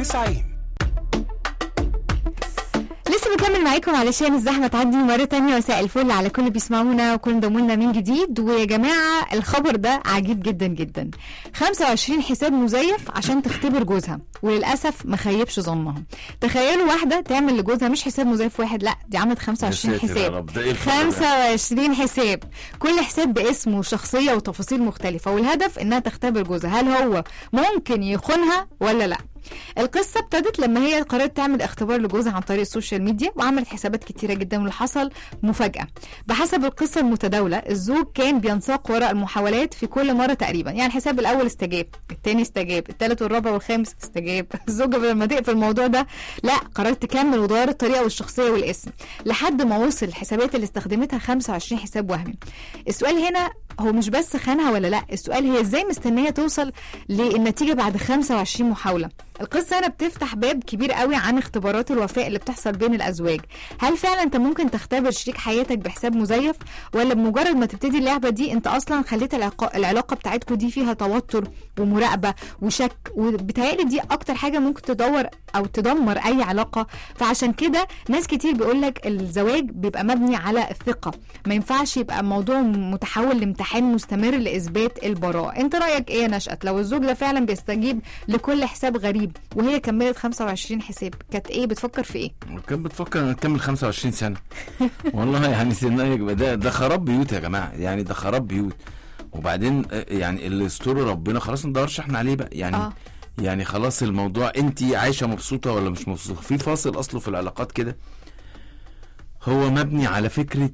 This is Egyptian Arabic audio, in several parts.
90 لسه بكمل معاكم علشان الزحمه تعدي مره تانية مساء الفل على كل اللي بيسمعونا وكل انضموا لنا من جديد ويا جماعه الخبر ده عجيب جدا جدا 25 حساب مزيف عشان تختبر جوزها وللاسف ما خيبش ظنها تخيلوا واحده تعمل لجوزها مش حساب مزيف واحد لا دي عملت 25 يا ساتر يا حساب رب، ده إيه الخبر ده؟ 25 حساب كل حساب باسم وشخصيه وتفاصيل مختلفه والهدف انها تختبر جوزها هل هو ممكن يخونها ولا لا القصة ابتدت لما هي قررت تعمل اختبار لجوزها عن طريق السوشيال ميديا وعملت حسابات كتيرة جدا واللي حصل مفاجأة بحسب القصة المتداولة الزوج كان بينساق وراء المحاولات في كل مرة تقريبا يعني الحساب الأول استجاب التاني استجاب التالت والرابع والخامس استجاب الزوجة لما تقفل الموضوع ده لا قررت تكمل وتغير الطريقة والشخصية والاسم لحد ما وصل الحسابات اللي استخدمتها 25 حساب وهمي السؤال هنا هو مش بس خانها ولا لا السؤال هي ازاي مستنيه توصل للنتيجه بعد 25 محاوله القصه هنا بتفتح باب كبير قوي عن اختبارات الوفاء اللي بتحصل بين الازواج هل فعلا انت ممكن تختبر شريك حياتك بحساب مزيف ولا بمجرد ما تبتدي اللعبه دي انت اصلا خليت العلاقه, العلاقة بتاعتكم دي فيها توتر ومراقبه وشك وبتهيألي دي اكتر حاجه ممكن تدور او تدمر اي علاقه فعشان كده ناس كتير بيقول لك الزواج بيبقى مبني على الثقه ما ينفعش يبقى الموضوع متحول لامتحان مستمر لاثبات البراءه انت رايك ايه يا نشأت لو الزوج ده فعلا بيستجيب لكل حساب غريب وهي كملت 25 حساب كانت ايه بتفكر في ايه كان بتفكر انها تكمل 25 سنه والله يعني سنها يبقى ده ده خراب بيوت يا جماعه يعني ده خراب بيوت وبعدين آه، يعني اللي يستر ربنا خلاص ما ندورش احنا عليه بقى يعني آه. يعني خلاص الموضوع انت عايشه مبسوطه ولا مش مبسوطه في فاصل اصله في العلاقات كده هو مبني على فكره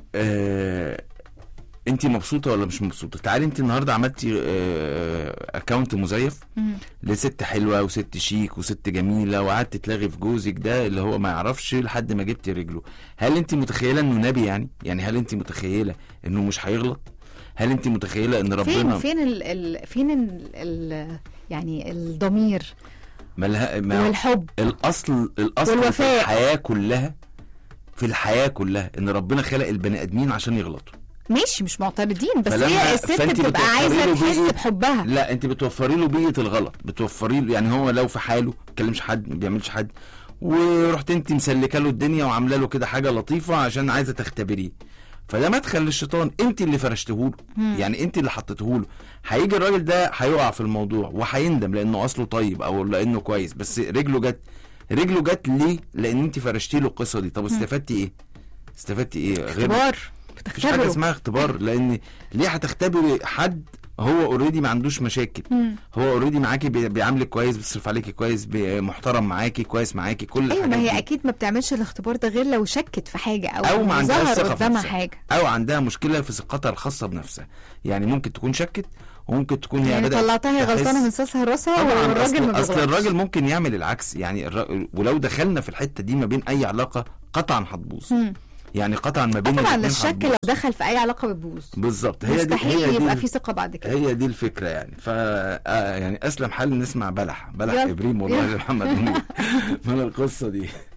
آه انت مبسوطه ولا مش مبسوطه تعالي انت النهارده عملتي آه اكونت مزيف لست حلوه وست شيك وست جميله وقعدت تلاغي في جوزك ده اللي هو ما يعرفش لحد ما جبت رجله هل انت متخيله انه نبي يعني يعني هل انت متخيله انه مش هيغلط هل انت متخيله ان فين ربنا فين ال ال فين ال ال يعني الضمير ملها ما والحب الاصل الاصل في والوفاء. الحياه كلها في الحياه كلها ان ربنا خلق البني ادمين عشان يغلطوا ماشي مش معترضين بس فلما- هي الست فأنت بتبقى بتوفري عايزه له تحس بيئة- بحبها لا انت بتوفري له بيئه الغلط بتوفري له يعني هو لو في حاله ما بيكلمش حد ما بيعملش حد ورحت انت مسلكه له الدنيا وعامله له كده حاجه لطيفه عشان عايزه تختبريه فده مدخل للشيطان انت اللي فرشته له يعني انت اللي حطيته له هيجي الراجل ده هيقع في الموضوع وهيندم لانه اصله طيب او لانه كويس بس رجله جت رجله جت ليه لان انت فرشتي له القصه دي طب استفدتي ايه استفدتي ايه غير اختبار مفيش حاجه بتختبره اسمها اختبار لان ليه هتختبري حد هو اوريدي ما عندوش مشاكل مم. هو اوريدي معاكي بي- بيعاملك كويس بيصرف عليكي كويس بي- محترم معاكي كويس معاكي كل ايوه ما الحاجات هي دي. اكيد ما بتعملش الاختبار ده غير لو شكت في حاجه او, او ما عندهاش ظهر ثقه في قدامها نفسها حاجه او عندها مشكله في ثقتها الخاصه بنفسها يعني ممكن تكون شكت وممكن تكون هي يعني بدات طلعتها هي تحس- غلطانه من ساسها لراسها طبعا والراجل ما اصل, أصل بيغلطش. الراجل ممكن يعمل العكس يعني الر... ولو دخلنا في الحته دي ما بين اي علاقه قطعا هتبوظ مم. يعني قطعا ما بين طبعا الاتنين الشك هتبوظ. لو دخل في اي علاقه بتبوظ بالظبط هي دي مستحيل هي دي يبقى ال- في ثقه بعد كده هي دي الفكره يعني ف آه يعني اسلم حل نسمع بلح بلح يلا. ابريم والله يلا. لمحمد منير من القصه دي